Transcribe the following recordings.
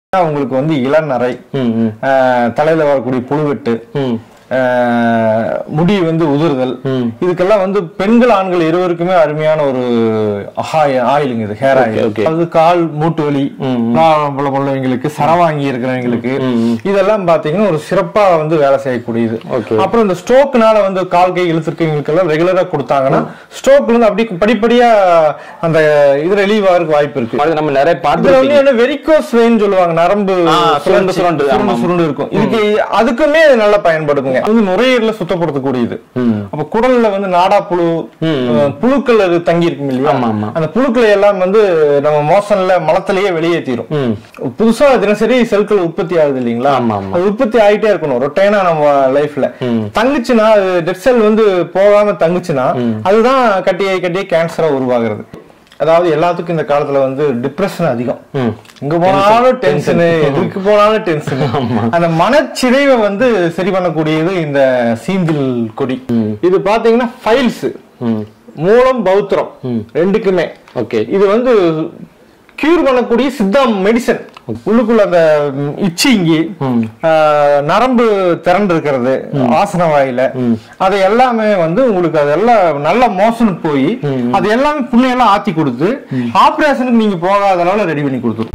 உங்களுக்கு வந்து இளநரை ம் ம் ஆஹ் தலையில வரக்கூடிய புழுவெட்டு ம் ஆஹ் முடி வந்து உதிர்தல் ம். இதுக்கெல்லாம் வந்து பெண்கள் ஆண்கள் இருவருக்குமே அருமையான ஒரு ஆய- ஆயிலுங்க இது ஹேர் ஆயில் okay. அது கால் மூட்டு வலி ம், ப்ராப்ளம் உள்ளவங்களுக்கு சரவாங்கி இருக்கிறவங்களுக்கு இதெல்லாம் பாத்தீங்கன்னா ஒரு சிறப்பா வந்து வேலை செய்யக்கூடியது Okay. அப்புறம் இந்த ஸ்ட்ரோக்னால வந்து கால் கை இழுத்துருக்கவங்களுக்கு எல்லாம் ரெகுலரா கொடுத்தாங்கன்னா ஸ்ட்ரோக்ல இருந்து அப்படியே படிப்படியா அந்த இது ரிலீவ் ஆகிறதுக்கு வாய்ப்பு இருக்கு அது நம்ம நிறைய இதுல பார்த்து வந்து என்ன வெரிகோஸ் வெயின் சொல்லுவாங்க நரம்பு ஆ, சுருண்டு, சுழற்சி, சுருண்டு, சுருண்டு ஆமா. சுருண்டு இருக்கும் இதுக்கு அதுக்குமே இது நல்லா பயன்படுதுங்க அது வந்து நுரையீரல சுத்தப்படுத்தக்கூடியது ம். அப்ப குடல்ல வந்து நாடா புழு அஹ், புழுக்கள் அது தங்கி இருக்கும் இல்லையா ஆமா, ஆமா. அந்த புழுக்களை எல்லாம் வந்து நம்ம மோசன்ல மலத்திலேயே வெளியேற்றிரும் ம் புதுசா தினசரி செல்கள் உற்பத்தி ஆகுது இல்லைங்களா ஆமா, ஆமா. அது உற்பத்தி ஆயிட்டே இருக்கணும் ரொட்டைனா நம்ம லைஃப்ல தங்குச்சுன்னா டெட் செல் வந்து போகாம தங்குச்சுன்னா அதுதான் கட்டியை கட்டியே கேன்சரா உருவாகிறது அதாவது எல்லாத்துக்கும் இந்த காலத்துல வந்து டிப்ரெஷன் அதிகம் ம் இங்க போனாலும் டென்ஷனு எதுக்கு போனாலும் டென்ஷன் அந்த மனச்சிதைவை வந்து சரி பண்ணக்கூடியது இந்த சீந்தில் கொடி இது பாத்தீங்கன்னா ஃபைல்ஸ் ம் மூலம் பௌத்திரம் ரெண்டுக்குமே ஓகே இது வந்து கியூர் பண்ணக்கூடிய சித்தா மெடிசன் உள்ளுக்குள்ள அந்த இச்சிங்கி நரம்பு திரண்டு இருக்கிறது ஆசன வாயில அது எல்லாமே வந்து உங்களுக்கு அதெல்லாம் நல்ல மோசன் போய் அது எல்லாமே புண்ணையெல்லாம் ஆத்தி கொடுத்து ஆபரேஷனுக்கு நீங்க போகாத அளவுல ரெடி பண்ணி கொடுத்துரும்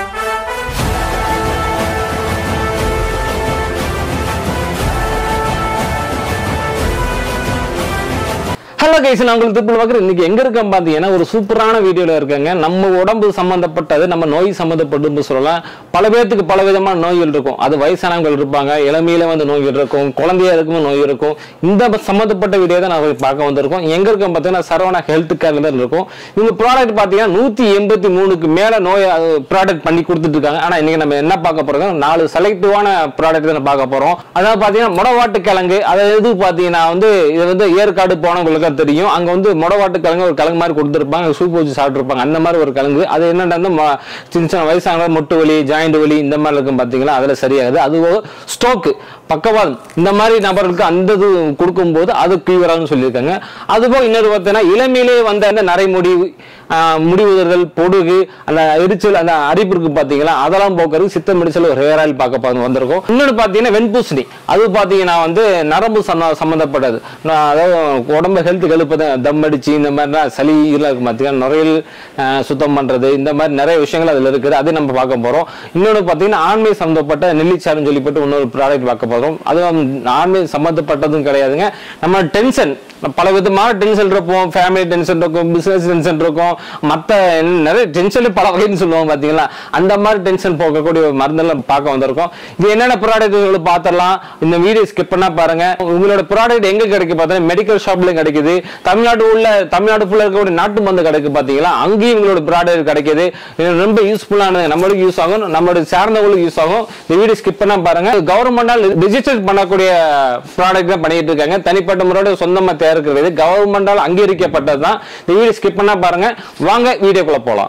ஹலோ கைஸ் நான் உங்களுக்கு திருப்பி பார்க்குறேன் இன்னைக்கு எங்க இருக்கேன் பார்த்தீங்கன்னா ஒரு சூப்பரான வீடியோல இருக்காங்க நம்ம உடம்பு சம்பந்தப்பட்டது நம்ம நோய் சம்பந்தப்பட்டதுன்னு சொல்லலாம் பல பேர்த்துக்கு பல விதமான நோய்கள் இருக்கும் அது வயசானவங்க இருப்பாங்க இளமையில வந்து நோய்கள் இருக்கும் குழந்தையா இருக்கும் நோய் இருக்கும் இந்த ப- சம்பந்தப்பட்ட வீடியோ தான் நான் போய் பார்க்க வந்திருக்கோம் எங்க இருக்கோம் பார்த்தீங்கன்னா சரவணா ஹெல்த் கேர்ல தான் இருக்கும் இவங்க ப்ராடக்ட் பார்த்தீங்கன்னா நூத்தி எண்பத்தி மூணுக்கு மேல நோய் ப்ராடக்ட் பண்ணி கொடுத்துட்டு இருக்காங்க ஆனா இன்னைக்கு நம்ம என்ன பார்க்க போறோம் நாலு செலக்டிவான ப்ராடக்ட் தான் பார்க்க போறோம் அதாவது பார்த்தீங்கன்னா முடவாட்டு கிழங்கு அதாவது இது பார்த்தீங்கன்னா வந்து இது வந்து ஏற்காடு போனவங்களுக்கு தான் தெரியும் அங்க வந்து முடவாட்டு கிழங்கு ஒரு கிழங்கு மாதிரி கொடுத்துருப்பாங்க சூப் வச்சு சாப்பிட்டுருப்பாங்க அந்த மாதிரி ஒரு கிழங்கு அது என்னன்னா வந்து ம- சின்ன சின்ன வயசான முட்டு வலி ஜாயிண்ட் வலி இந்த மாதிரி இருக்கும் பார்த்தீங்களா அதுல சரியாகுது அது ஸ்டோக்கு பக்கவாதம் இந்த மாதிரி நபர்களுக்கு அந்த இது கொடுக்கும்போது அது கியூரான்னு சொல்லியிருக்காங்க அதுபோக இன்னொரு பார்த்தீங்கன்னா இளமையிலே வந்த அந்த நரைமுடி ஆஹ், முடி உதறுதல் பொடுகு அந்த எரிச்சல் அந்த அரிப்பு இருக்கு பாத்தீங்களா அதெல்லாம் போக்குறதுக்கு சித்த மெடிசல் ஒரு ஹேர் ஆயில் பார்க்க பா- வந்திருக்கும் இன்னொன்று பார்த்தீங்கன்னா வெண்பூசணி அது பார்த்தீங்கன்னா வந்து நரம்பு சம்ம- சம்மந்தப்பட்டது நான் அதாவது உடம்பு ஹெல்த் எழுப்பது தம் அடிச்சு இந்த மாதிரிலாம் சளி இதெல்லாம் இருக்கு பார்த்தீங்கன்னா நுரையீரல் ஆஹ், சுத்தம் பண்றது இந்த மாதிரி நிறைய விஷயங்கள் அதில் இருக்குது அது நம்ம பார்க்க போறோம் இன்னொன்று பார்த்தீங்கன்னா ஆண்மை சம்மந்தப்பட்ட நெல்லிச்சாருன்னு சொல்லிப்பட்டு இன்னொரு ப்ராடக்ட் பார்க்க போறோம் அதுவும் ஆண்மை சம்மந்தப்பட்டதும் கிடையாதுங்க நம்ம டென்ஷன் பல விதமான டென்ஷன் இருப்போம் ஃபேமிலி டென்ஷன் இருக்கும் பிசினஸ் டென்ஷன் இருக்கும் மற்ற நிறைய டென்ஷன் பல வகைன்னு சொல்லுவோம் பாத்தீங்களா அந்த மாதிரி டென்ஷன் போக்கக்கூடிய ஒரு மருந்தெல்லாம் பார்க்க வந்திருக்கோம் இது என்னென்ன ப்ராடக்ட் பார்த்துடலாம் இந்த வீடியோ ஸ்கிப் பண்ணா பாருங்க உங்களோட ப்ராடக்ட் எங்க கிடைக்கு பார்த்தீங்கன்னா மெடிக்கல் ஷாப்லயும் கிடைக்குது தமிழ்நாடு உள்ள தமிழ்நாடு ஃபுல்லா இருக்கக்கூடிய நாட்டு மருந்து கிடைக்கு பாத்தீங்களா அங்கேயும் உங்களோட ப்ராடக்ட் கிடைக்குது இது ரொம்ப யூஸ்ஃபுல்லானது நம்மளுக்கு யூஸ் ஆகும் நம்மளோட சார்ந்தவங்களுக்கு யூஸ் ஆகும் இந்த வீடியோ ஸ்கிப் பண்ணா பாருங்க கவர்மெண்டால் ரிஜிஸ்டர் பண்ணக்கூடிய ப்ராடக்ட் தான் பண்ணிட்டு இருக்காங்க தனிப்பட்ட முறையோட சொந்தமா தயாரிக்கிறது கவர்மெண்டால் அங்கீகரிக்கப்பட்டது தான் இந்த வீடியோ ஸ்கிப் பண்ணா பாருங்க வாங்க வீடியோக்குள்ள போலாம்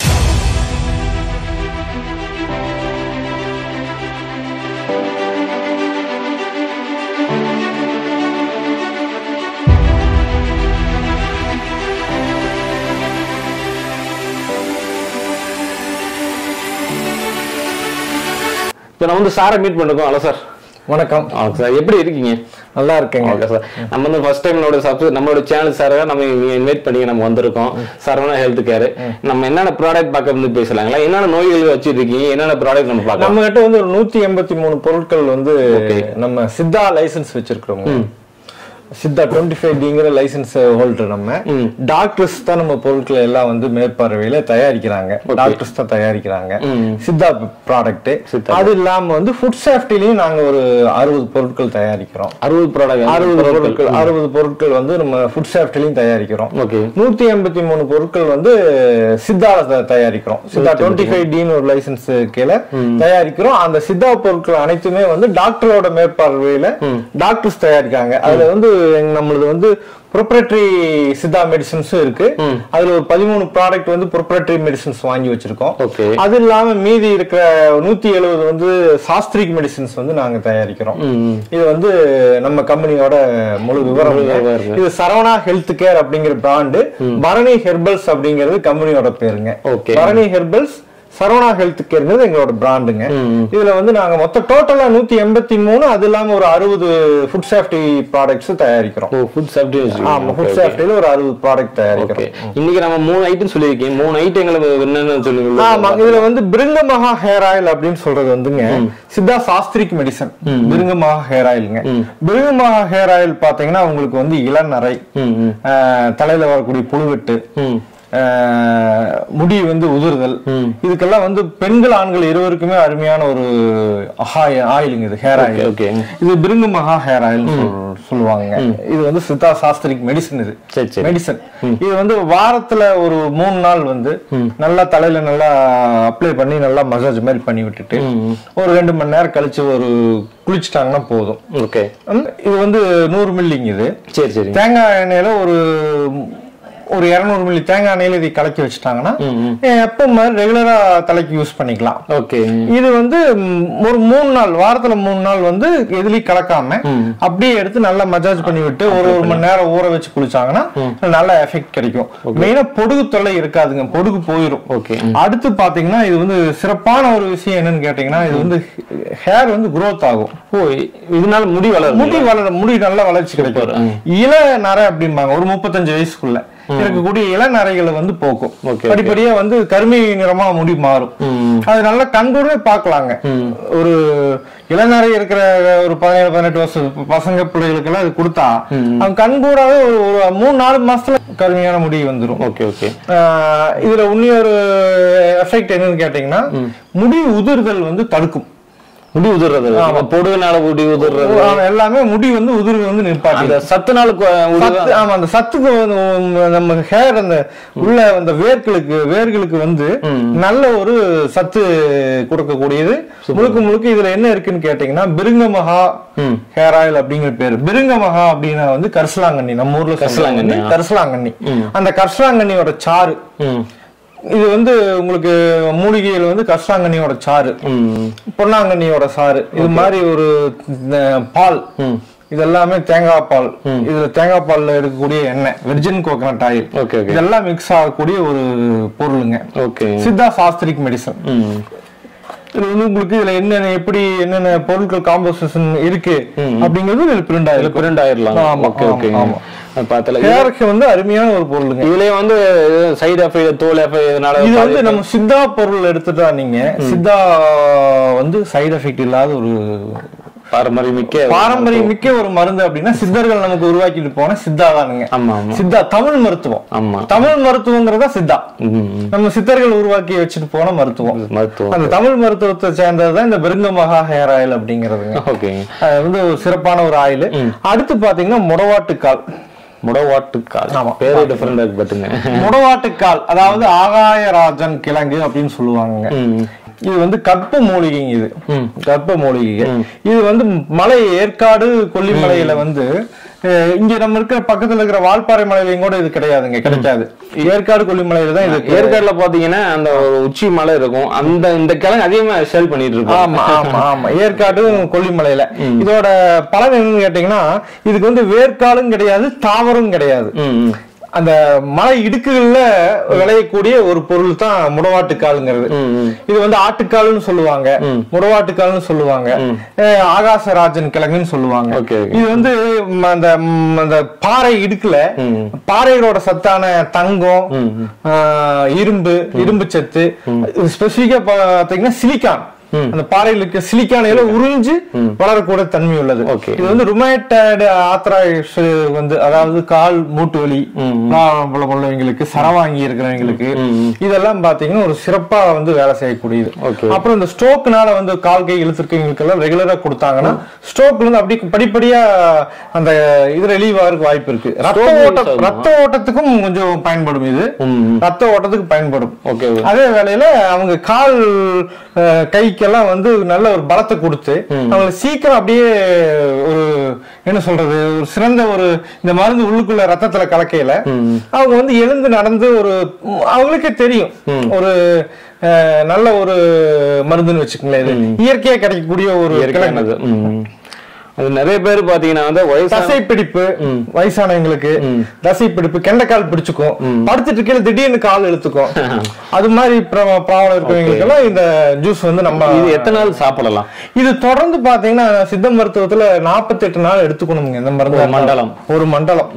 இப்போ நான் வந்து சாரை மீட் பண்ணிருக்கோம் ஹலோ சார் வணக்கம் ஓகே சார் எப்படி இருக்கீங்க நல்லா இருக்கேங்க ஓகே சார் நம்ம வந்து ஃபர்ஸ்ட் டைம் நம்மளோட சப்ஸ் நம்மளோட சேனல் சார் நம்ம இன்வைட் பண்ணி நம்ம வந்திருக்கோம் சரவணா ஹெல்த் கேர் நம்ம என்னென்ன ப்ராடக்ட் பார்க்க வந்து பேசலாங்களா என்னென்ன நோய்கள் வச்சிருக்கீங்க என்னென்ன ப்ராடக்ட் நம்ம பார்க்கலாம் நம்ம கிட்ட வந்து ஒரு நூத்தி எண்பத்தி மூணு பொருட்கள் வந்து Okay. நம்ம சித்தா லைசன்ஸ் வச்சிருக்கிறோங்க சித்தா டுவெண்ட்டி ஃபைவ் டிங்கிற லைசன்ஸ் ஹோல்டர் நம்ம டாக்டர்ஸ் தான் நம்ம பொருட்களை எல்லாம் வந்து மேற்பார்வையில தயாரிக்கிறாங்க டாக்டர்ஸ் தான் தயாரிக்கிறாங்க சித்தா ப்ராடக்ட் சித்தா. அது இல்லாம வந்து ஃபுட் சேஃப்டிலையும் நாங்க ஒரு அறுபது பொருட்கள் தயாரிக்கிறோம் அறுபது ப்ராடக்ட் அறுபது பொருட்கள் அறுபது பொருட்கள் வந்து நம்ம ஃபுட் சேஃப்டிலையும் தயாரிக்கிறோம் ஓகே நூத்தி எண்பத்தி மூணு பொருட்கள் வந்து சித்தால த- தயாரிக்கிறோம் சித்தா டுவெண்ட்டி ஃபைவ் டின்னு ஒரு லைசன்ஸ் கீழே தயாரிக்கிறோம் அந்த சித்தா பொருட்கள் அனைத்துமே வந்து டாக்டரோட மேற்பார்வையில டாக்டர்ஸ் தயாரிக்காங்க அதுல வந்து எங்க- நம்மளது வந்து ப்ரொப்ரேட்டரி சித்தா மெடிசன்ஸும் இருக்கு அதுல ஒரு பதிமூணு ப்ராடக்ட் வந்து ப்ரொப்ரேட்டரி மெடிசன்ஸ் வாங்கி வச்சிருக்கோம் ஓகே அது இல்லாம மீதி இருக்கிற நூத்தி எழுபது வந்து சாஸ்திரிக் மெடிசின்ஸ் வந்து நாங்க தயாரிக்கிறோம் இது வந்து நம்ம கம்பெனியோட முழு விவரம் விவரம் இருக்கு. இது சரவணா ஹெல்த் கேர் அப்படிங்கிற பிராண்டு பரணி ஹெர்பல்ஸ் அப்படிங்கிறது கம்பெனியோட பேருங்க Okay. Bharani herbals Saravana health கேர்ங்கிறது எங்களோட பிராண்டுங்க இதுல வந்து நாங்க மொத்தம் டோட்டலா நூத்தி எண்பத்தி மூணு அது இல்லாம ஒரு அறுபது ஃபுட் சேஃப்டி ப்ராடக்ட்ஸ் தயாரிக்கிறோம் ஓ ஃபுட் சேஃப்டி ஆமா ஃபுட் சேஃப்டில ஒரு அறுபது ப்ராடக்ட் ஓகே தயாரிக்கிறோம் இன்னைக்கு நம்ம மூணு ஐட்டம் சொல்லியிருக்கேன் மூணு ஐட்டங்களை என்னென்னு சொல்லுங்க ஆமா இதுல வந்து பிருங்க மகா ஹேர் ஆயில் அப்படின்னு சொல்றது வந்துங்க சித்தா சாஸ்திரிக் மெடிசன் பிருங்க மகா ஹேர் ஆயிலுங்க பிருங்க மகா ஹேர் ஆயில் பாத்தீங்கன்னா உங்களுக்கு வந்து இளநரை ம் ம் ஆஹ், தலையில வரக்கூடிய புழுவெட்டு ம் ஆஹ், முடி வந்து உதிர்தல் இதுக்கெல்லாம் வந்து பெண்கள் ஆண்கள் இருவருக்குமே அருமையான ஒரு ஆய- ஆயிலுங்க இது ஹேர் ஆயில் ஓகே இது பிருங்க மகா ஹேர் ஆயில் சொல்லுவாங்க இது வந்து சித்தா சாஸ்திரிக் மெடிசன் இது சரி சரி மெடிசன் இது வந்து வாரத்துல ஒரு மூணு நாள் வந்து நல்லா தலையில நல்லா அப்ளை பண்ணி நல்லா மசாஜ் மாதிரி பண்ணி விட்டுட்டு ஒரு ரெண்டு மணி நேரம் கழிச்சு ஒரு குளிச்சுட்டாங்கன்னா போதும் ஓகே ம், இது வந்து நூறு மில்லிங்க இது சரி சரி தேங்காய் எண்ணெயில ஒரு ஒரு இரநூறு மில்லி தேங்காய் எண்ணெயில இதை கலக்கி வச்சுட்டாங்கன்னா எப்போ மாதிரி ரெகுலரா தலைக்கு யூஸ் பண்ணிக்கலாம் ஓகே இது வந்து ம், ஒரு மூணு நாள் வாரத்துல மூணு நாள் வந்து எதுலயும் கலக்காம அப்படியே எடுத்து நல்லா மசாஜ் பண்ணி விட்டு ஒரு ஒரு மணி நேரம் ஊற வச்சு குளிச்சாங்கன்னா நல்ல எஃபெக்ட் கிடைக்கும் மெயினா பொடுகு தொல்லை இருக்காதுங்க பொடுகு போயிடும் ஓகே அடுத்து பாத்தீங்கன்னா இது வந்து சிறப்பான ஒரு விஷயம் என்னன்னு கேட்டீங்கன்னா இது வந்து ஹேர் வந்து growth ஆகும் ஓ இதனால முடி வளரும் முடி வளர முடி நல்ல வளர்ச்சி கிடைக்கும் இள நரை அப்படிம்பாங்க ஒரு முப்பத்தஞ்சு வயசுக்குள்ள இருக்கக்கூடிய இள நரைகளை வந்து போக்கும் Okay, படிப்படியா வந்து கருமை நிறமா முடி மாறும் அது நல்லா கண்கூடவே பார்க்கலாங்க ஒரு இளநரை இருக்கிற ஒரு பதினேழு பதினெட்டு வருஷம் பசங்க பிள்ளைகளுக்கு எல்லாம் இது கொடுத்தா அவங்க கண்கூடாவே ஒரு ஒரு மூணு நாலு மாசத்துல கருமையான முடி வந்துரும் ஓகே ஓகே ஆஹ் இதுல இன்னொரு எஃபெக்ட் என்னன்னு கேட்டீங்கன்னா முடி உதிர்தல் வந்து தடுக்கும் முடி உதிர்றது பொடுகுனால முடி உதிர்றது ஆஹ் எல்லாமே முடி வந்து உதிர்வு வந்து நிற்பாட்டி அந்த சத்துனால கொ- உதிர்வு- சத்து ஆமா அந்த சத்துக்கு வந்து உம் நம்ம ஹேர் அந்த உள்ள அந்த வேர்களுக்கு வேர்களுக்கு வந்து நல்ல ஒரு சத்து கொடுக்கக்கூடியது முழுக்க முழுக்க இதுல என்ன இருக்குன்னு கேட்டீங்கன்னா பிருங்கமகா ஹேர் ஆயில் அப்படிங்கிற பேரு பிருங்கமகா அப்படின்னா வந்து கரிசலாங்கண்ணி நம்ம ஊர்ல கரிசலாங்கண்ணி, கரிசலாங்கண்ணி கரிசலாங்கண்ணி அந்த கரிசலாங்கண்ணியோட சாறு ம் இது வந்து உங்களுக்கு மூலிகையில் வந்து கரிசலாங்கண்ணியோட சாறு ம் பொன்னாங்கண்ணியோட சாறு இது மாதிரி ஒரு அஹ், பால் இது எல்லாமே தேங்காய் பால் இதுல தேங்காய் பால்ல இருக்கக்கூடிய எண்ணெய் virgin coconut oil okay okay இதெல்லாம் மிக்ஸ் ஆகக்கூடிய ஒரு பொருளுங்க ஓகே சித்தா சாஸ்திரிக் மெடிசன் ம் இது வந்து உங்களுக்கு இதுல என்னென்ன எப்படி என்னென்ன பொருட்கள் காம்போசிஷன் இருக்கு அப்படிங்கிறது இதுல பிரிண்ட் ஆயிருக்கு பிரிண்ட் ஆயிரலாம் ஆமா, ஓகே ஓகே ஆமா, பார்த்தல ஹேருக்கு வந்து அருமையான ஒரு பொருளுங்க இதுலயே வந்து சைடு எஃபெக்ட் தோல் எஃபெக்ட் இதனால இது வந்து நம்ம சித்தா பொருள் எடுத்துட்டா நீங்க சித்தா வந்து சைடு எஃபெக்ட் இல்லாத ஒரு பாரம்பரிய மிக்க பாரம்பரியம் மிக்க ஒரு மருந்து அப்படின்னா சித்தர்கள் நமக்கு உருவாக்கிட்டு போன சித்தா தானுங்க ஆமா ஆமா சித்தா தமிழ் மருத்துவம் ஆமா தமிழ் மருத்துவங்கிறதா சித்தா ம், ம். நம்ம சித்தர்கள் உருவாக்கி வச்சுட்டு போன மருத்துவம் மருத்துவம் அந்த தமிழ் மருத்துவத்தை சேர்ந்ததுதான் இந்த பெருங்கமகா ஹேர் ஆயில் அப்படிங்கிறதுங்க ஓகே அது வந்து ஒரு சிறப்பான ஒரு ஆயில் அடுத்து பாத்தீங்கன்னா முடவாட்டுக்கால் முடவாட்டுக்கால் ஆமா. பேரே டிஃபரெண்டா இருக்கு பாத்துங்க முடவாட்டுக்கால் அதாவது ஆகாயராஜன் கிழங்கு அப்படின்னு சொல்லுவாங்க ம். இது வந்து கற்ப மூலிகைங்க இது கற்ப மூலிகை இது வந்து மலை ஏற்காடு கொல்லிமலையில வந்து அஹ், இங்க நம்ம இருக்கிற பக்கத்துல இருக்கிற வால்பாறை மலையிலையும் கூட இது கிடையாதுங்க கிடைக்காது ஏற்காடு கொல்லிமலையில தான் இது ஏற்காடுல பாத்தீங்கன்னா அந்த ஒரு உச்சி மலை இருக்கும் அந்த இந்த கிழங்கு அதிகமா சேல் பண்ணிட்டு இருக்கோம் ஆமா ஆமா ஆமா ஏற்காடு கொல்லிமலையில இதோட பலன் என்னன்னு கேட்டீங்கன்னா இதுக்கு வந்து வேர்க்காலும் கிடையாது தாவரம் கிடையாது ம், ம். அந்த மலை இடுக்குகள்ல விளையக்கூடிய ஒரு பொருள் தான் முடவாட்டுக்காலுங்கிறது ம், ம். இது வந்து ஆட்டுக்கால்னு சொல்லுவாங்க முடவாட்டுக்கால்னு சொல்லுவாங்க அஹ் ஆகாசராஜன் கிழங்குன்னு சொல்லுவாங்க Okay, okay. இது வந்து ம், அந்த ம், அந்த பாறை இடுக்குல பாறைகளோட சத்தான தங்கம் ஆஹ், இரும்பு இரும்பு சத்து ஸ்பெசிபிக்கா பாத்தீங்கன்னா சிலிக்கான் அந்த பாறையில் இருக்க சிலிக்கானையில உறிஞ்சு வளரக்கூட தன்மை உள்ளது Okay. இது வந்து ருமேட்டட் ஆத்ராய்ஸ் வந்து அதாவது கால் மூட்டு வலி ப்ராப்ளம் உள்ளவங்களுக்கு சரவாங்கி இருக்கிறவங்களுக்கு இதெல்லாம் பாத்தீங்கன்னா ஒரு சிறப்பா வந்து வேலை செய்யக்கூடியது Okay. அப்புறம் இந்த ஸ்ட்ரோக்னால வந்து கால் கை இழுத்துருக்கவங்களுக்கு எல்லாம் ரெகுலரா கொடுத்தாங்கன்னா ஸ்ட்ரோக்ல இருந்து அப்படியே படிப்படியா அந்த இது ரிலீவ் ஆகிறதுக்கு வாய்ப்பு இருக்கு ரத்த Stroke ஓட்டம் release ரத்த ஓட்டத்துக்கும் கொஞ்சம் பயன்படும் இது ம், ம். ரத்த ஓட்டத்துக்கு பயன்படும் ஓகே அதே வேளையில அவங்க கால் அஹ், கைக்கெல்லாம் வந்து நல்ல ஒரு பலத்தை கொடுத்து அவங்க சீக்கிரம் அப்படியே ஒரு என்ன சொல்றது ஒரு சிறந்த ஒரு இந்த மருந்து உள்ளுக்குள்ள ரத்தத்துல கலக்கையில அவங்க வந்து எழுந்து நடந்து ஒரு உம், அவங்களுக்கே தெரியும் ஒரு அஹ், நல்ல ஒரு மருந்துன்னு வச்சுக்கோங்களேன் இது இயற்கையா கிடைக்கக்கூடிய ஒரு கிழங்கு இயற்கையானது ம். அது நிறைய பேர் பாத்தீங்கன்னா வந்து வயசு தசை பிடிப்பு வயசானவங்களுக்கு தசை பிடிப்பு கெண்டைக்கால் பிடிச்சுக்கும் படுத்துட்டு இருக்கையில திடீர்னு கால் இழுத்துக்கும் அது மாதிரி ப்ராப்ளம் இருக்கிறவங்களுக்கு எல்லாம் இந்த ஜூஸ் வந்து நம்ம இது எத்தனை நாள் சாப்பிடலாம் இது தொடர்ந்து பாத்தீங்கன்னா சித்த மருத்துவத்துல 48 நாள் எடுத்துக்கணுங்க இந்த மருந்து ஒரு மண்டலம். ஒரு மண்டலம்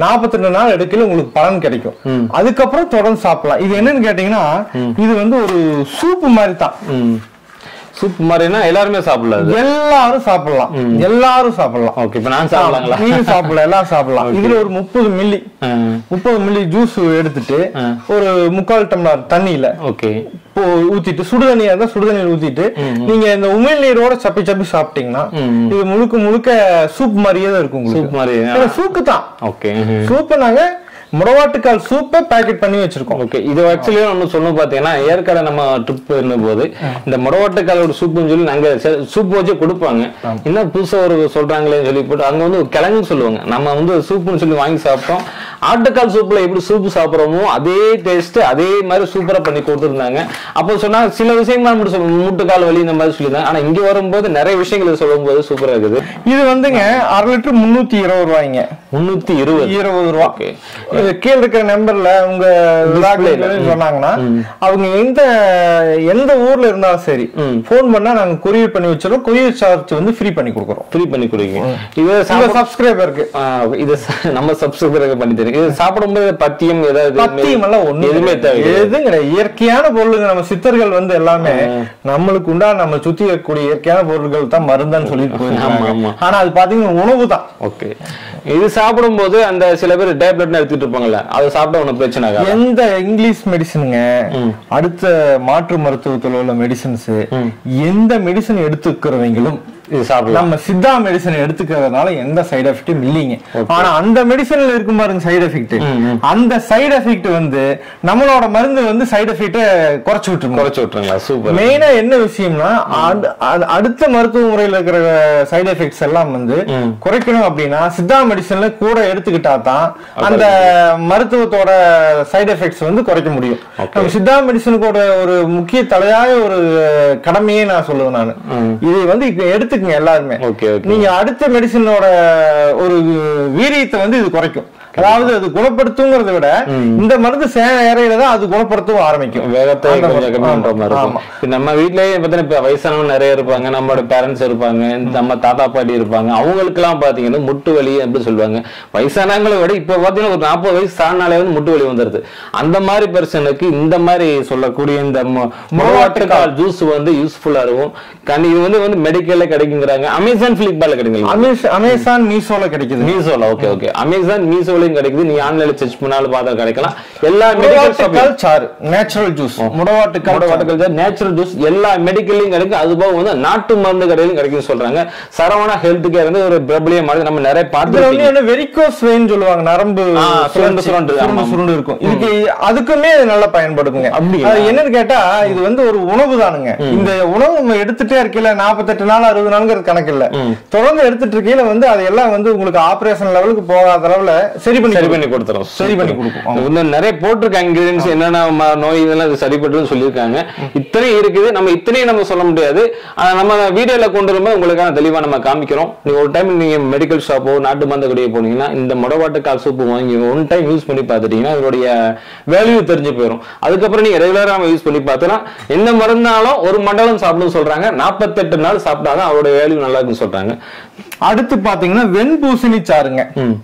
48 நாள் எடுக்கல உங்களுக்கு பலன் கிடைக்கும் அதுக்கப்புறம் தொடர்ந்து சாப்பிடலாம் இது என்னன்னு கேட்டீங்கன்னா இது வந்து ஒரு சூப்பு மாதிரி தான் ம் சூப் மாதிரினா எல்லாருமே சாப்பிடலாம் அது எல்லாரும் சாப்பிடலாம் எல்லாரும் சாப்பிடலாம் ஓகே இப்ப நான் சாப்பிடலாங்களா நீங்க சாப்பிடலாம் எல்லாம் சாப்பிடலாம் இதுல ஒரு முப்பது மில்லி ஆ, முப்பது மில்லி ஜூஸ் எடுத்துட்டு ஒரு முக்கால் டம்ளர் தண்ணியில ஓகே இப்போ ஊத்திட்டு சுடு தண்ணியா இருந்தா சுடு தண்ணியில் ஊத்திட்டு நீங்க இந்த உமிழ் நீரோட சப்பி சப்பி சாப்பிட்டீங்கன்னா இது முழுக்க முழுக்க சூப் மாதிரியே தான் இருக்கும் உங்களுக்கு சூப் மாதிரி ஏன்னா சூப்பு தான் ஓகே சூப்பை நாங்க முடவாட்டுக்கால் சூப்பை பேக்கெட் பண்ணி வச்சிருக்கோம் ஓகே இது ஆக்சுவலி நம்ம சொல்லணும் பாத்தீங்கன்னா ஏற்கனவே நம்ம ட்ரிப் போது இந்த முடவாட்டுக்காலோட சூப்புன்னு சொல்லி நாங்க சூப் வச்சு கொடுப்பாங்க என்ன புதுசா ஒரு சொல்றாங்களேன்னு சொல்லி போட்டு அங்க வந்து கிழங்கு சொல்லுவாங்க நம்ம வந்து சூப்புன்னு சொல்லி வாங்கி சாப்பிட்டோம் ஆட்டுக்கால் சூப்ல எப்படி சூப்பு சாப்பிடுறோமோ அதே டேஸ்ட் அதே மாதிரி சூப்பரா பண்ணி கொடுத்துருந்தாங்க அப்போ சொன்னா சில விஷயங்கள் மட்டும் சொல்லுவோம் மூட்டுக்கால் வலி இந்த மாதிரி சொல்லியிருந்தாங்க ஆனா இங்க வரும்போது நிறைய விஷயங்கள் சொல்லும்போது சூப்பரா இருக்குது இது வந்துங்க அரை லிட்டர் முன்னூத்தி இருபது ரூபாய்ங்க முன்னூத்தி இருபது இருபது ரூபா ஓகே இது கீழ இருக்கிற நம்பர்ல உங்க விழாக்கள் சொன்னாங்கன்னா அவங்க எந்த எந்த ஊர்ல இருந்தாலும் சரி போன் பண்ணா நாங்க கொரியர் பண்ணி வச்சிரோம் கொரியர் சார்ஜ் வந்து ஃப்ரீ பண்ணி கொடுக்குறோம் ஃப்ரீ பண்ணி கொடுங்க இது உங்க சாப்பிட- சப்ஸ்கிரைபருக்கு ஆ, இது ச- நம்ம சப்ஸ்கிரைபர் பண்ணி தரீங்க இது சாப்பிடும்போது பத்தியம் ஏதாவது பத்தியம் எல்லாம் ஒண்ணு எதுவுமே தேவை எதுவும் கிடையாது இயற்கையான பொருளுங்க நம்ம சித்தர்கள் வந்து எல்லாமே நம்மளுக்கு உண்டான நம்ம சுத்தி இருக்கக்கூடிய இயற்கையான பொருட்கள் தான் மருந்துன்னு சொல்லிட்டு ஆமா, போயிருக்காங்க ஆமா. ஆனா அது பாத்தீங்கன்னா உணவு தான் ஓகே இது சாப்பிடும்போது அந்த சில பேர் டேப்லெட் எடுத்துட்டு இருப்பாங்கல்ல அதை சாப்பிட்டா ஒன்றும் பிரச்சனை ஆகாது எந்த இங்கிலீஷ் மெடிசனுங்க அடுத்த மாற்று மருத்துவத்தில் உள்ள மெடிசன்ஸ் எந்த மெடிசன் எடுத்துக்கிறவங்களும் இது சாப்பிடலாம் நம்ம சித்தா மெடிசன் எடுத்துக்கிறதுனால எந்த சைடு எஃபெக்டும் இல்லைங்க ஆனா அந்த மெடிசன்ல இருக்கும் பாருங்க சைடு எஃபெக்ட் அந்த சைடு எஃபெக்ட் வந்து நம்மளோட மருந்து வந்து சைடு எஃபெக்ட குறைச்சு விட்டுருங்க குறைச்சு விட்டுருங்களா சூப்பர் மெயினா என்ன விஷயம்னா அடு- அடு- அடுத்த மருத்துவ முறையில இருக்கிற சைடு எஃபெக்ட்ஸ் எல்லாம் வந்து குறைக்கணும் அப்படின்னா சித்தா மெடிசன்ல கூட எடுத்துக்கிட்டா தான் அந்த மருத்துவத்தோட சைடு எஃபெக்ட்ஸ் வந்து குறைக்க முடியும் நம்ம சித்தா மெடிசனுக்கோட ஒரு முக்கிய தலையாய ஒரு கடமையே நான் சொல்லுவேன் நான் இதை வந்து இப்ப எடுத்துக்கங்க எல்லாருமே ஓகே ஓகே நீங்க அடுத்த மெடிசனோட ஒரு வீரியத்தை வந்து இது குறைக்கும் அதாவது அது குணப்படுத்துங்கிறத விட இந்த மருந்து சே இறையில தான் அது குணப்படுத்தவும் ஆரம்பிக்கும் வேகத்தை அந்த கொஞ்சம் மாதிரி. கம்மி பண்ற மாதிரி இருக்கும் ஆமா. இப்ப நம்ம வீட்லயே பார்த்தீங்கன்னா இப்ப வயசானவங்க நிறைய இருப்பாங்க நம்மளோட பேரண்ட்ஸ் இருப்பாங்க நம்ம தாத்தா பாட்டி இருப்பாங்க அவங்களுக்கு எல்லாம் பாத்தீங்கன்னா முட்டு வலி அப்படி சொல்லுவாங்க வயசானவங்களை விட இப்ப பாத்தீங்கன்னா ஒரு நாற்பது வயசு தாண்டினாலே வந்து முட்டு வலி வந்துருது அந்த மாதிரி பர்சனுக்கு இந்த மாதிரி சொல்லக்கூடிய இந்த மு- முடவாட்டுக்கால் ஜூஸ் வந்து யூஸ்ஃபுல்லா இருக்கும் கண்டி இது வந்து வந்து மெடிக்கல்ல கிடைக்குங்கிறாங்க அமேசான் பிளிப்கார்ட்ல கிடைக்குங்களா அமேஸ்- அமேசான் மீசோல கிடைக்குது மீசோல ஓகே ஓகே அமேசான் மீசோலையும் கிடைக்குது நீ ஆன்லைன்ல சர்ச் பண்ணாலும் பார்த்தா கிடைக்கலாம் எல்லா மெடிக்கல் ஷாப் முடவாட்டுக்கால் சாறு நேச்சுரல் ஜூஸ் முடவாட்டுக்கால் சாறு. வாட்டர் நேச்சுரல் ஜூஸ் எல்லா மெடிக்கல்லையும் கிடைக்கும் அது போக வந்து நாட்டு மருந்து கடையிலும் கிடைக்கும் சொல்றாங்க சரவணா ஹெல்த் கேர் வந்து ஒரு பிரபலியமானது நம்ம நிறைய இதுல பார்த்து வந்து என்ன வெரிகோஸ் வெயின் சொல்லுவாங்க நரம்பு ஆ, சுருண்டு, சுழற்சி, சுருண்டு, சுருண்டு ஆமா. சுருண்டு இருக்கும் இதுக்கு அதுக்குமே இது நல்லா பயன்படுங்க அப்படியா? அது என்னன்னு கேட்டா இது வந்து ஒரு உணவு தானுங்க இந்த உணவு நம்ம எடுத்துட்டே இருக்கையில நாற்பத்தெட்டு நாள் அறுபது நாளுங்கிறது கணக்கு இல்ல தொடர்ந்து எடுத்துட்டு இருக்கையில வந்து அது எல்லாம் வந்து உங்களுக்கு ஆபரேஷன் லெவலுக்கு போகாத அளவுல சரி பண்ணி சரி பண்ணி கொடுத்துரும் சரி பண்ணி கொடுக்கும் ஆமா. இன்னும் நிறைய போட்டிருக்காங்க இன்கிரீடியன்ஸ் என்னென்ன ம- நோய் இதெல்லாம் இது சரிப்பட்டுன்னு சொல்லியிருக்காங்க இத்தனை இருக்குது நம்ம இத்தனையும் நம்ம சொல்ல முடியாது ஆனா நம்ம வீடியோல கொண்டு வரும்போது உங்களுக்கான தெளிவா நம்ம காமிக்கிறோம் நீங்க ஒரு டைம் நீங்க மெடிக்கல் ஷாப்போ நாட்டு மருந்து கடையோ போனீங்கன்னா இந்த முடவாட்டு கால் சூப்பு வாங்கி ஒன் டைம் யூஸ் பண்ணி பார்த்துட்டீங்கன்னா இதோடைய வேல்யூ தெரிஞ்சு போயிடும் அதுக்கப்புறம் நீங்க ரெகுலரா யூஸ் பண்ணி பார்த்தோன்னா எந்த மருந்தாலும் ஒரு மண்டலம் சாப்பிடணும்னு சொல்றாங்க நாற்பத்தெட்டு நாள் சாப்பிட்டாதான் அவரோட வேல்யூ நல்லா இருக்குன்னு சொல்றாங்க அடுத்து பாத்தீங்கன்னா வெண்பூசணி சாறுங்க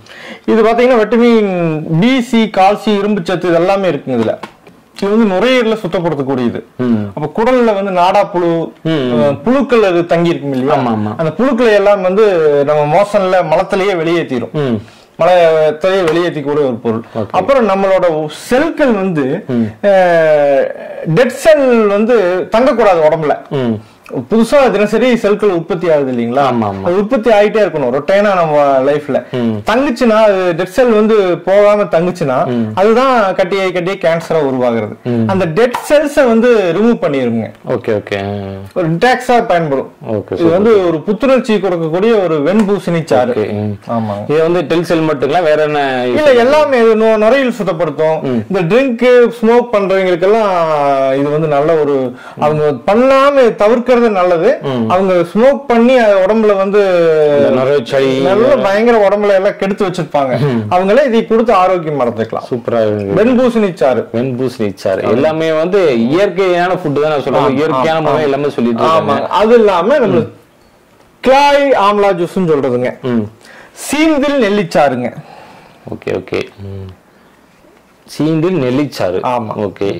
இது பாத்தீங்கன்னா விட்டமின் பி சி கால்சி இரும்பு சத்து இது எல்லாமே இருக்குங்க இதுல இது வந்து நுரையீரல சுத்தப்படுத்தக்கூடியது அப்ப குடல்ல வந்து நாடா புழு அஹ், புழுக்கள் அது தங்கி இருக்கும் இல்லையா ஆமா, ஆமா. அந்த புழுக்களை எல்லாம் வந்து நம்ம மோசன்ல மலத்திலேயே வெளியேற்றிடும் ம் மலத்தையே வெளியேற்றக்கூடிய ஒரு பொருள் அப்புறம் நம்மளோட செல்கள் வந்து டெட் செல் வந்து தங்கக்கூடாது உடம்புல ம் புதுசா தினசரி செல்கள் உற்பத்தி ஆகுது இல்லைங்களா ஆமா, ஆமா. அது உற்பத்தி ஆயிட்டே இருக்கணும் ரொட்டைனா நம்ம லைஃப்ல தங்குச்சுன்னா அது டெட் செல் வந்து போகாம தங்குச்சுன்னா அதுதான் கட்டியை கட்டியே கேன்சரா உருவாகிறது அந்த டெட் செல்ஸை வந்து ரிமூவ் பண்ணிருங்க ஓகே ஓகே ஒரு டிடாக்ஸா பயன்படும் ஓகே இது வந்து ஒரு புத்துணர்ச்சி கொடுக்கக்கூடிய ஒரு வெண்பூசணி சாறு ஓகே ம். ஆமாங்க இது வந்து டெல்செல் மட்டுங்களா வேற என்ன இல்ல எல்லாமே இது நு- நுரையீரல் சுத்தப்படுத்தும் இந்த ட்ரிங்க் ஸ்மோக் பண்றவங்களுக்கெல்லாம் இது வந்து நல்ல ஒரு அவங்க பண்ணாம தவிர்க்கிற குடிக்கிறது நல்லது அவங்க ஸ்மோக் பண்ணி அது உடம்புல வந்து இந்த நுரைச்சளி நல்ல பயங்கர உடம்புல எல்லாம் கெடுத்து வச்சிருப்பாங்க அவங்களே இதை கொடுத்து ஆரோக்கியம் மறந்துக்கலாம் சூப்பரா இருக்கு வெண்பூசணி சாறு வெண்பூசணி சாறு எல்லாமே வந்து இயற்கையான ஃபுட்டு தான் நான் சொல்றேன் இயற்கையான முறை எல்லாமே சொல்லிட்டு ஆமா இருக்காங்க அது இல்லாம நம்ம கிளாய் ஆம்லா ஜூஸ்னு சொல்றதுங்க ம் சீந்தில் நெல்லிச்சாறுங்க ஓகே ஓகே சீந்தில் நெல்லிச்சாறு ஆமா. ஓகே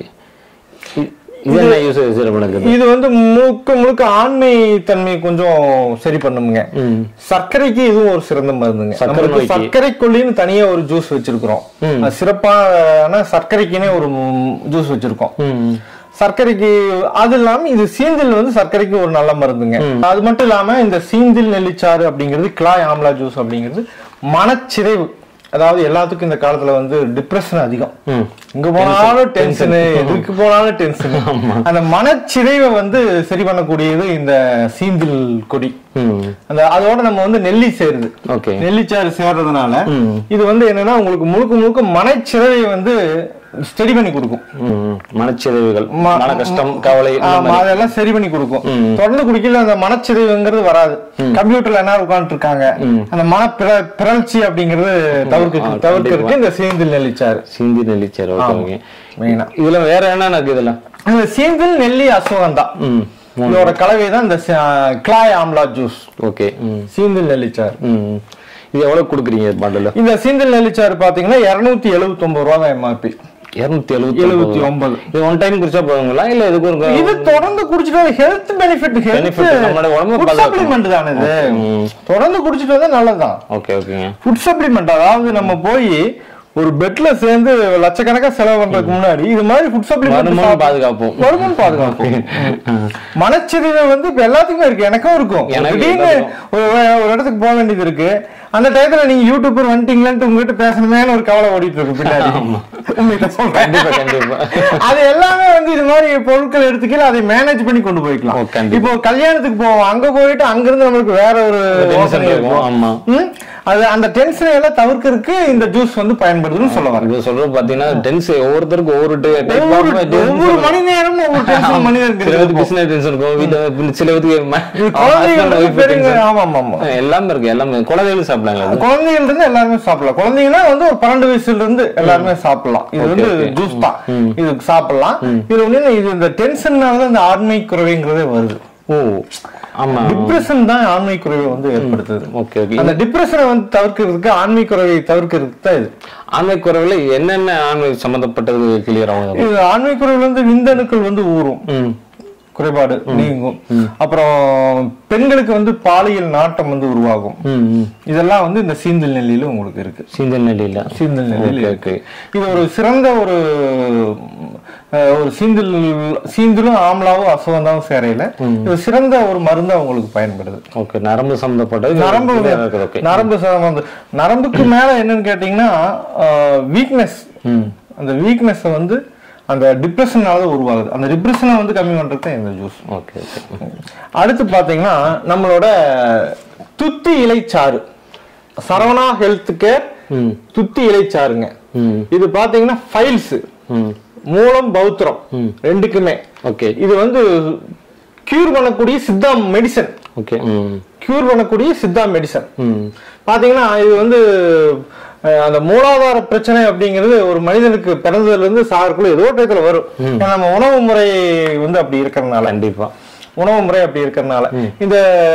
இ- இது என்ன யூஸ் சிறப்பு இது வந்து முழுக்க முழுக்க ஆண்மை தன்மை கொஞ்சம் சரி பண்ணுங்க ம் சர்க்கரைக்கு இதுவும் ஒரு சிறந்த மருந்துங்க சர்க்கரை நம்மளுக்கு நோய்க்கு. சர்க்கரை கொல்லின்னு தனியா ஒரு ஜூஸ் வச்சிருக்கிறோம் அது சிறப்பான சர்க்கரைக்குனே ஒரு ஜூஸ் வச்சிருக்கோம் ம் சர்க்கரைக்கு அது இல்லாம இது சீந்தில் வந்து சர்க்கரைக்கு ஒரு நல்ல மருந்துங்க அது மட்டும் இல்லாம இந்த சீந்தில் நெல்லிச்சாறு அப்படிங்கிறது கிளாய் ஆம்லா ஜூஸ் அப்படிங்கிறது மனச்சிதைவு அதாவது எல்லாத்துக்கும் இந்த காலத்துல வந்து டிப்ரெஷன் அதிகம் ம் எங்க போனாலும் டென்ஷனு எதுக்கு போனாலும் டென்ஷன் அந்த மனச்சிதைவை வந்து சரி பண்ணக்கூடியது இந்த சீந்தில் கொடி ம் அந்த அதோட நம்ம வந்து நெல்லி சேருது ஓகே நெல்லிச்சாறு சேர்றதுனால ம். இது வந்து என்னன்னா உங்களுக்கு முழுக்க முழுக்க மனச்சிதைவை வந்து ஸ்டடி பண்ணி கொடுக்கும் ம் மனச்சிதைவுகள் ம- மன கஷ்டம் கவலை இந்த ஆமா, மாதிரி. அதெல்லாம் சரி பண்ணி கொடுக்கும் தொடர்ந்து குடிக்கல அந்த மனச்சிதைவுங்கிறது வராது கம்ப்யூட்டர்ல என்ன உட்காந்துட்டு இருக்காங்க அந்த மன பிற- பிறழ்ச்சி அப்படிங்கிறது தவிர்க்க தவிர்க்கிறதுக்கு இந்த சேந்தில் நெல்லிச்சாறு சிந்தி நெல்லிச்சாறு ஓகே ஓகே மெயினா இதுல வேற என்ன இருக்கு இதுல அந்த சேந்தில் நெல்லி அஸ்வகந்தா ம் இதோட கலவை தான் இந்த ச- கிளாய் ஆம்லா ஜூஸ் ஓகே ம் சீந்தில் நெல்லிச்சாறு ம் இது எவ்வளவு கொடுக்குறீங்க பாட்டில் இந்த சீந்தில் நெல்லிச்சாறு பாத்தீங்கன்னா இருநூத்தி எழுபத்தி ஒன்பது ரூபா தான் எம்ஆர்பி இருநூத்தி எழுபத்தி எழுபத்தி ஒன்பது இது ஒன் டைம் குடிச்சா போதுங்களா இல்ல இதுக்கு ஒரு இது தொடர்ந்து குடிச்சிட்டு ஹெல்த் பெனிஃபிட் Benefit, நம்மளோட உடம்பை பாதுகாக்கும். சப்ளிமெண்ட் தானே இது தொடர்ந்து குடிச்சிட்டு வந்தா நல்லதுதான் ஓகே ஓகேங்க ஃபுட் சப்ளிமெண்ட் அதாவது நம்ம போய் ஒரு பெட்ல சேர்ந்து லட்சக்கணக்கா செலவு பண்றதுக்கு முன்னாடி இது மாதிரி ஃபுட் வருமானம் சப்ளிமெண்ட் பாதுகாப்போம் வருமானம் பாதுகாக்கும் மனச்சிதைவு வந்து இப்ப எல்லாத்துக்குமே இருக்கு எனக்கும் இருக்கும் எனக்கு திடீர்னு ஒரு ஒரு இடத்துக்கு போக வேண்டியது இருக்கு அந்த டயத்துல நீங்க யூடியூபர் வந்துட்டீங்களான்ட்டு உங்ககிட்ட பேசணுமேனு ஒரு கவலை ஓடிட்டு இருக்கு பின்னாடி உண்மையில சொல்றேன். கண்டிப்பா கண்டிப்பா அது எல்லாமே வந்து இது மாதிரி பொருட்கள் எடுத்துக்கல அதை மேனேஜ் பண்ணி கொண்டு போய்க்கலாம் ஓ, கண்டிப்பா. இப்போ கல்யாணத்துக்கு போவோம் அங்க போயிட்டு அங்க இருந்து நம்மளுக்கு வேற ஒரு tension யோசனை இருக்கும், இருக்கும் ஆமா. ம்? அது அந்த டென்ஷனை எல்லாம் தவிர்க்கிறதுக்கு இந்த ஜூஸ் வந்து பயன்படுதுன்னு சொல்ல வரேன் இது சொல்றது பாத்தீங்கன்னா டென்ஸ் ஒவ்வொருத்தருக்கும் ஒவ்வொரு டைப் ஒவ்வொரு ஒவ்வொரு மணி நேரமும் ஒவ்வொரு டென்ஷன் மனிதருக்கு சில பேருக்கு இருக்கும். பிசினஸ் டென்ஷன் இருக்கும் வீட்டுல சில பேருக்கு ம- இது husband, குழந்தைங்களுக்கு wife பெரியவங்க tension. ஆமா ஆமா ஆமா எல்லாமே இருக்கு எல்லாமே குழந்தைகளும் சாப்பிடலாங்களா அது? குழந்தைகள் இருந்து எல்லாருமே சாப்பிடலாம் குழந்தைங்கன்னா வந்து ஒரு பன்னெண்டு வயசுல இருந்து எல்லாருமே சாப்பிடலாம் இது வந்து okay. ஜூஸ் தான் இது சாப்பிடலாம் இது வந்து இது இந்த டென்ஷன்னால தான் இந்த ஆண்மை குறைவுங்கிறதே வருது ஓ ஆமா டிப்ரெஷன் தான் ஆண்மை குறைவை வந்து ஏற்படுத்துது ஓகே ஓகே அந்த டிப்ரெஷனை வந்து தவிர்க்கிறதுக்கு ஆண்மை குறைவை தவிர்க்கிறதுக்கு தான் இது ஆண்மை குறைவுல என்னென்ன ஆண்மை சம்பந்தப்பட்டது கிளியர் ஆகும் இது ஆண்மை குறைவுல வந்து விந்தணுக்கள் வந்து ஊறும் ம் குறைபாடு நீங்கும் அப்புறம் பெண்களுக்கு வந்து பாலியல் நாட்டம் வந்து உருவாகும் ம் ம் இதெல்லாம் வந்து இந்த சீந்தல் நெல்லியில உங்களுக்கு இருக்கு சீந்தல் நெல்லியில சீந்தல் நெல்லியில ஓகே இருக்கு ஓகே இது ஒரு சிறந்த ஒரு அஹ், ஒரு சீந்தில் சீந்திலும் ஆம்லாவும் அசுவந்தாவும் சேரையில இது சிறந்த ஒரு மருந்து உங்களுக்கு பயன்படுது ஓகே நரம்பு சம்பந்தப்பட்டது நரம்பு வேற இருக்குது ஓகே நரம்பு சம்பந்த நரம்புக்கு மேல என்னன்னு கேட்டீங்கன்னா வீக்னஸ் ம் அந்த வீக்னஸ் வந்து அந்த டிப்ரெஷனால உருவாகுது அந்த டிப்ரெஷனை வந்து கம்மி பண்றது தான் இந்த ஜூஸ் ஓகே ஓகே அடுத்து பாத்தீங்கன்னா நம்மளோட துத்தி இலைச்சாறு சரவணா ஹெல்த் கேர் ம் துத்தி இலைச்சாறுங்க ம் இது பாத்தீங்கன்னா ஃபைல்ஸ் ம் மூலம் பௌத்திரம் ரெண்டுக்குமே ஓகே இது வந்து கியூர் பண்ணக்கூடிய சித்தா மெடிசன் ஓகே ம் கியூர் பண்ணக்கூடிய சித்தா மெடிசன் ம் பாத்தீங்கன்னா இது வந்து அஹ், அந்த மூலாதார பிரச்சனை அப்படிங்கிறது ஒரு மனிதனுக்கு பிறந்ததுல இருந்து சாகறதுக்குள்ள ஏதோ ஒரு டயத்துல வரும் ஏன்னா நம்ம உணவு முறை வந்து அப்படி இருக்கிறதுனால கண்டிப்பா உணவு முறை அப்படி இருக்கிறதுனால இந்த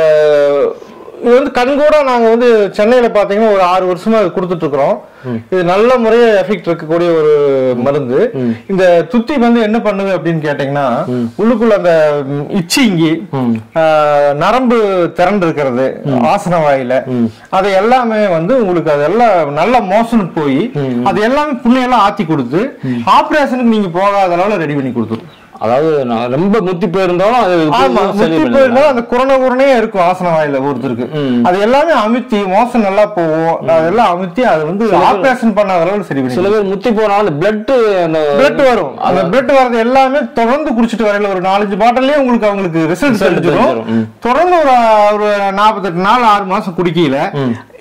இது வந்து கண்கூட நாங்க வந்து சென்னையில பாத்தீங்கன்னா ஒரு ஆறு வருஷமா இது கொடுத்துட்டு இருக்கிறோம் இது நல்ல முறையா எஃபெக்ட் இருக்கக்கூடிய ஒரு மருந்து இந்த துத்தி வந்து என்ன பண்ணுது அப்படின்னு கேட்டீங்கன்னா உள்ளுக்குள்ள அந்த இச்சிங்கி நரம்பு திரண்டு இருக்கிறது ஆசன வாயில அது எல்லாமே வந்து உங்களுக்கு அதெல்லாம் நல்ல மோசனுக்கு போய் அது எல்லாமே புண்ணையெல்லாம் ஆத்தி கொடுத்து ஆபரேஷனுக்கு நீங்க போகாத அளவுல ரெடி பண்ணி கொடுத்துரும் அதாவது நான் ரொம்ப முத்தி போயிருந்தாலும் அது ஆமா சரி முத்தி பண்ணிடலாம். போயிருந்தா அந்த குரண குரணே இருக்கும் ஆசன வாயில ஒருத்தருக்கு அது எல்லாமே அமுத்தி மோசம் நல்லா போகும் அதெல்லாம் அமுத்தி அது வந்து ஆபரேஷன் பண்ணாத அளவுக்கு சரி பண்ணி சில பேர் முத்தி போனாலும் அந்த பிளட் அந்த பிளட் வரும் அந்த பிளட் வரது எல்லாமே தொடர்ந்து குடிச்சிட்டு வரையில ஒரு நாலஞ்சு பாட்டிலே உங்களுக்கு அவங்களுக்கு ரிசல்ட் தெரிஞ்சிடும் தெரிஞ்சிரும். தொடர்ந்து ஒரு ஒரு நாற்பத்தெட்டு நாள் ஆறு மாசம் குடிக்கல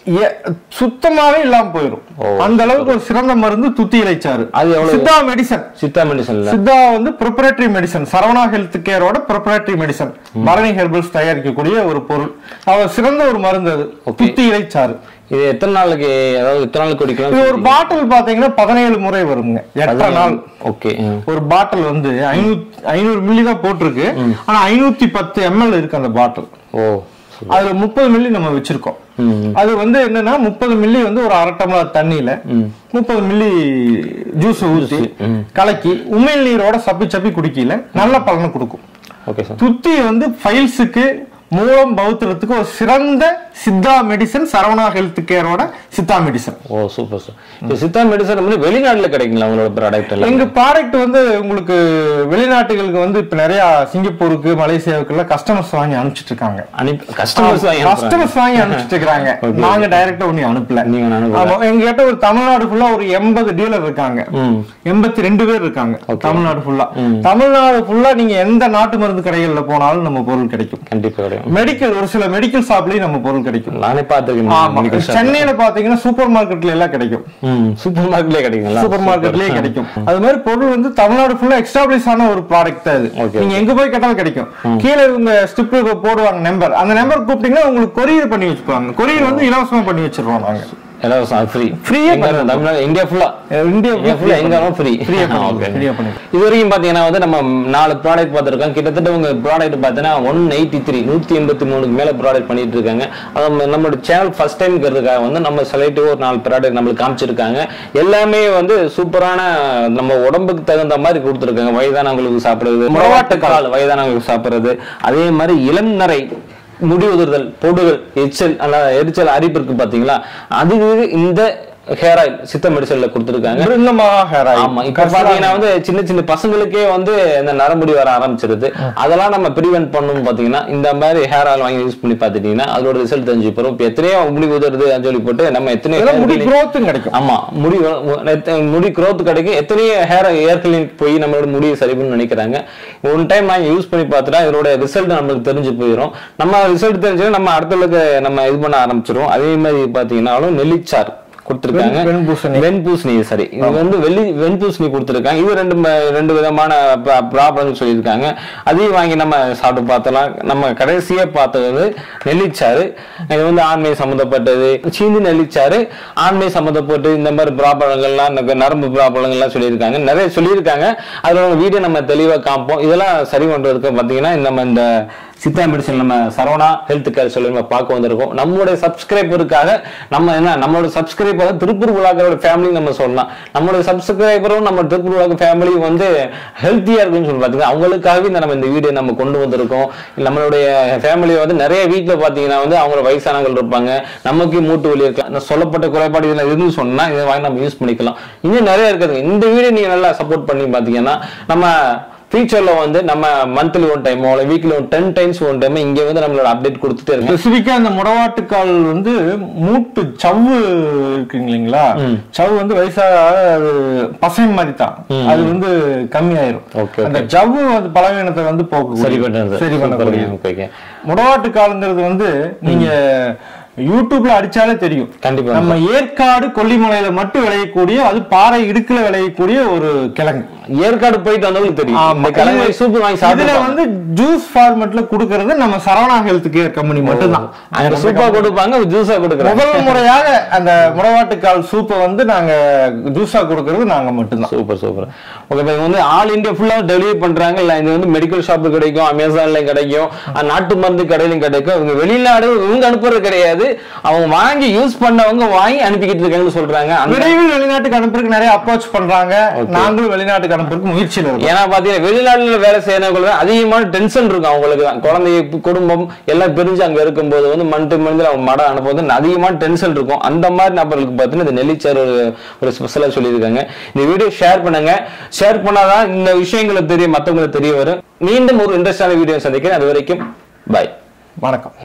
எ- சுத்தமாவே இல்லாம போயிடும் அந்த அளவுக்கு ஒரு சிறந்த மருந்து துத்தி இலைச்சாறு அது எவ்வளவு? சித்தா மெடிசன் சித்தா மெடிசன்ல சித்தா வந்து ப்ரிப்பரேட்டரி மெடிசன் சரவணா ஹெல்த் கேரோட ப்ரிப்பரேட்டரி மெடிசன் பரணி ஹெர்பல்ஸ் தயாரிக்கக்கூடிய ஒரு பொருள் அவ சிறந்த ஒரு மருந்து அது துத்தி இலைச்சாறு இது எத்தனை நாளைக்கு அதாவது எத்தனை நாளுக்கு இது குடிக்கலாம் ஒரு பாட்டில் பாத்தீங்கன்னா பதினேழு முறை வருங்க எட்டரை நாள் ஓகே ஒரு பாட்டில் வந்து ஐநூத்தி ஐநூறு மில்லி தான் போட்டிருக்கு ஆனா ஐநூத்தி பத்து எம்எல் இருக்கு அந்த பாட்டில் ஓ அதுல முப்பது மில்லி நம்ம வச்சிருக்கோம் ம் அது வந்து என்னன்னா முப்பது மில்லி வந்து ஒரு அரை டம்ளர் தண்ணியில முப்பது மில்லி ஜூஸ் ஊத்தி கலக்கி உமிழ் நீரோட சப்பி சப்பி குடிக்கல நல்ல பலனை கொடுக்கும் ஓகே சார் துத்தி வந்து ஃபைல்ஸுக்கு மூலம் பௌத்திரத்துக்கு ஒரு சிறந்த சித்தா மெடிசன் சரவணா ஹெல்த் கேரோட சித்தா மெடிசன் ஓ சூப்பர் சார் இப்போ சித்தா மெடிசன் வந்து வெளிநாட்டுல கிடைக்குங்களா உங்களோட ப்ராடக்ட் எல்லாம் எங்க ப்ராடக்ட் வந்து உங்களுக்கு வெளிநாட்டுகளுக்கு வந்து இப்ப நிறைய சிங்கப்பூருக்கு மலேசியாவுக்கு எல்லாம் கஸ்டமர்ஸ் வாங்கி அனுப்பிச்சிட்டு இருக்காங்க அனுப்பி கஸ்டமர்ஸ் வாங்கி அனுப்புறாங்க. கஸ்டமர்ஸ் வாங்கி அனுப்பிச்சிட்டு இருக்காங்க நாங்க டைரக்டா ஒண்ணு அனுப்பல நீங்க அனுப்பல. ஆமா எங்க கிட்ட ஒரு தமிழ்நாடு ஃபுல்லா ஒரு எண்பது டீலர் இருக்காங்க ம் எண்பத்தி ரெண்டு பேர் இருக்காங்க தமிழ்நாடு ஃபுல்லா தமிழ்நாடு ஃபுல்லா நீங்க எந்த நாட்டு மருந்து கடைகள்ல போனாலும் நம்ம பொருள் கிடைக்கும் கண்டிப்பா கிடைக்கும் மெடிக்கல் ஒரு சில மெடிக்கல் ஷாப்லயும் நம்ம பொருள் கிடைக்கும் நானே ஆமா பார்த்துருக்கேன் சென்னையில பாத்தீங்கன்னா சூப்பர் மார்க்கெட்ல எல்லாம் கிடைக்கும் ம் சூப்பர் மார்க்கெட்லேயே கிடைக்குங்களா சூப்பர் மார்க்கெட்லயே கிடைக்கும் அது மாதிரி பொருள் வந்து தமிழ்நாடு ஃபுல்லா எக்ஸ்டாப்ளிஷ் ஆன ஒரு ப்ராடக்ட் தான் இது Okay. நீங்க எங்க போய் கேட்டாலும் கிடைக்கும் கீழே இவங்க ஸ்டிப் போடுவாங்க நம்பர் அந்த நம்பர் கூப்பிட்டீங்கன்னா உங்களுக்கு கொரியர் பண்ணி வச்சுப்பாங்க கொரியர் வந்து இலவசமா பண்ணி வச்சிருவோம் நாங்க இலவசம் ஃப்ரீ Free-ஆ தமிழ்நாடு இந்தியா ஃபுல்லா இந்தியா இந்தியா ஃபுல்லா எங்க ஃப்ரீ ஃப்ரீயா ஓகே ஃப்ரீயா பண்ணி இது வரைக்கும் பாத்தீங்கன்னா வந்து நம்ம நாலு ப்ராடக்ட் பார்த்திருக்கோம் கிட்டத்தட்ட உங்க ப்ராடக்ட் பார்த்தீங்கன்னா ஒன் எயிட்டி த்ரீ நூத்தி எண்பத்தி மூணுக்கு மேல ப்ராடக்ட் பண்ணிட்டு இருக்காங்க அது நம்ம- நம்மளோட சேனல் ஃபர்ஸ்ட் டைம்ங்கிறதுக்காக வந்து நம்ம செலக்டிவ் ஒரு நாலு ப்ராடக்ட் நம்மளுக்கு காமிச்சிருக்காங்க எல்லாமே வந்து சூப்பரான நம்ம உடம்புக்கு தகுந்த மாதிரி கொடுத்துருக்காங்க வயதானவங்களுக்கு சாப்பிடுறது முடவாட்டுக்கால் வயதானவங்களுக்கு சாப்பிடுறது அதே மாதிரி இளம் நரை முடி உதிர்தல் பொடுகள் எச்சல் அல்ல எரிச்சல் அரிப்பு இருக்கு பாத்தீங்களா அதுக்கு இந்த ஹேர் ஆயில் சித்த மெடிசன்ல கொடுத்துருக்காங்க பிருந்தமா ஹேர் ஆமா இப்ப பாத்தீங்கன்னா வந்து சின்ன சின்ன பசங்களுக்கே வந்து இந்த நரமுடி வர ஆரம்பிச்சிருது அதெல்லாம் நம்ம ப்ரிவென்ட் பண்ணணும் பாத்தீங்கன்னா இந்த மாதிரி ஹேர் ஆயில் வாங்கி யூஸ் பண்ணி பாத்துட்டீங்கன்னா அதோட ரிசல்ட் தெரிஞ்சு போறோம் இப்ப எத்தனையோ முடி உதறுது சொல்லி போட்டு நம்ம எத்தனையோ முடி hair growth கிடைக்கும் ஆமா முடி வ- வ- எத்த- முடி growth கிடைக்கும் எத்தனையோ ஹேர் ஹேர் கிளினிக் போய் நம்மளோட முடியை சரி பண்ணு நினைக்கிறாங்க ஒன் டைம் நான் யூஸ் பண்ணி பார்த்துட்டா இதோட ரிசல்ட் நம்மளுக்கு தெரிஞ்சு போயிடும் நம்ம ரிசல்ட் தெரிஞ்சு நம்ம அடுத்தவங்களுக்கு நம்ம இது பண்ண ஆரம்பிச்சிருவோம் அதே மாதிரி பாத்தீங்கன்னாலும் நெல்லிச்சார் கொடுத்துருக்காங்க வெண்- வெண்பூசணி. வெண்பூசணி சரி இது வந்து வெள்ளி வெண்பூசணி கொடுத்துருக்காங்க இது ரெண்டு ம- ரெண்டு விதமான ப்ராப்ளம் சொல்லியிருக்காங்க அதையும் வாங்கி நம்ம சாப்பிட்டு பார்த்தலாம் நம்ம கடைசியா பார்த்தது வந்து நெல்லிச்சாறு இது வந்து ஆண்மை சம்மந்தப்பட்டது சீந்தி நெல்லிச்சாறு ஆண்மை சம்மந்தப்பட்டு இந்த மாதிரி ப்ராப்ளங்கள்லாம் இந்த நரம்பு ப்ராப்ளங்கள்லாம் சொல்லியிருக்காங்க நிறைய சொல்லியிருக்காங்க அதுல ஒரு வீடியோ நம்ம தெளிவா காமிப்போம் இதெல்லாம் சரி பண்றதுக்கு பார்த்தீங்கன்னா நம்ம இந்த சித்தா மெடிசன் நம்ம சரவணா ஹெல்த் கேர் சொல்லி நம்ம பார்க்க வந்திருக்கோம் நம்மளுடைய சப்ஸ்கிரைபருக்காக நம்ம என்ன நம்மளோட சப்ஸ்கிரைபர் திருப்பூர் விழாக்களோட ஃபேமிலி நம்ம சொல்லலாம் நம்மளோட சப்ஸ்கிரைபரும் நம்ம திருப்பூர் விழாக்க ஃபேமிலி வந்து ஹெல்த்தியா இருக்குன்னு சொல்லி பார்த்தீங்கன்னா அவங்களுக்காகவே இந்த நம்ம இந்த வீடியோ நம்ம கொண்டு வந்திருக்கோம் நம்மளுடைய ஃபேமிலி வந்து நிறைய வீட்டில் பார்த்தீங்கன்னா வந்து அவங்க வயசானவங்க இருப்பாங்க நமக்கு மூட்டு வலி இருக்கலாம் இந்த சொல்லப்பட்ட குறைபாடு இதில் இருந்து சொன்னா இதை வாங்கி நம்ம யூஸ் பண்ணிக்கலாம் இன்னும் நிறைய இருக்குது இந்த வீடியோ நீங்க நல்லா சப்போர்ட் பண்ணி பார்த்தீங்கன்னா நம்ம ஃபியூச்சர்ல வந்து நம்ம மந்த்லி ஒன் டைமோ இல்லை weekly one ten times one time இங்க வந்து நம்மளோட அப்டேட் கொடுத்துட்டே இருக்கோம் ஸ்பெசிபிக்கா அந்த முடவாட்டுக்கால் வந்து மூட்டு சவ்வு இருக்குங்க இல்லைங்களா சவ்வு வந்து வயசாக அது பசங்க மாதிரி தான் அது வந்து கம்மியாயிரும் Okay, அந்த ஜவ்வு அது பலவீனத்தை வந்து போக்க சரி பண்றது சரி பண்ணக்கூடிய ஓகே ஓகே முடவாட்டுக்கால்ங்கிறது வந்து நீங்க யூடியூப்ல அடிச்சாலே தெரியும் கண்டிப்பா நம்ம ஏற்காடு கொல்லிமலையில மட்டும் விளையக்கூடிய அது பாறை இடுக்குல விளையக்கூடிய ஒரு கிழங்கு ஏற்காடு போயிட்டு வந்தவங்களுக்கு தெரியும் ஆமா. இந்த கிழமை சூப்பர் வாங்கி இதுல சாப்பிட்டு வந்து ஜூஸ் ஃபார்மேட்ல குடுக்கறது நம்ம சரவணா ஹெல்த் கேர் கம்பெனி மட்டும்தான் அங்க சூப்பா கொடுப்பாங்க ஜூஸா கொடுக்குறாங்க முதல் முறையாக அந்த முடவாட்டுக்கால் சூப்பை வந்து நாங்க ஜூஸா கொடுக்கறது நாங்க மட்டும்தான் சூப்பர் சூப்பர் ஓகே இப்போ வந்து ஆல் இந்தியா ஃபுல்லா டெலிவரி பண்றாங்க இல்ல இது வந்து மெடிக்கல் ஷாப்பு கிடைக்கும் அமேசான்லயும் கிடைக்கும் அஹ் நாட்டு மருந்து கடையிலும் கிடைக்கும் இவங்க வெளிநாடு இவங்க அனுப்புறது கிடையாது அவங்க வாங்கி யூஸ் பண்ணவங்க வாங்கி அனுப்பிக்கிட்டு இருக்காங்கன்னு சொல்றாங்க அந்த விரைவில் வெளிநாட்டுக்கு அனுப்புறதுக்கு நிறைய அப்ரோச் பண்றாங்க நாங்களும் வெளிநாட்டுக்கு அனுப்புறதுக்கு முயற்சியில் இருக்கோம் ஏன்னா பாத்தீங்கன்னா வெளிநாட்டுல வேலை செய்யறவங்களுக்கு அதிகமான டென்ஷன் இருக்கும் அவங்களுக்கு தான் குழந்தை குடும்பம் எல்லாம் பிரிஞ்சு அங்க இருக்கும்போது வந்து மந்த் மந்த்ல அவங்க மடம் அனுப்புவது அதிகமான டென்ஷன் இருக்கும் அந்த மாதிரி நபர்களுக்கு பார்த்தீங்கன்னா இந்த நெல்லிச்சார் ஒரு ஒரு ஸ்பெஷலா சொல்லியிருக்காங்க இந்த வீடியோ ஷேர் பண்ணுங்க ஷேர் பண்ணாதான் இந்த விஷயங்களை தெரிய மத்தவங்களுக்கு தெரிய வரும் மீண்டும் ஒரு இன்ட்ரெஸ்டான வீடியோ சந்திக்கிறேன் அது வரைக்கும் பை வணக்கம்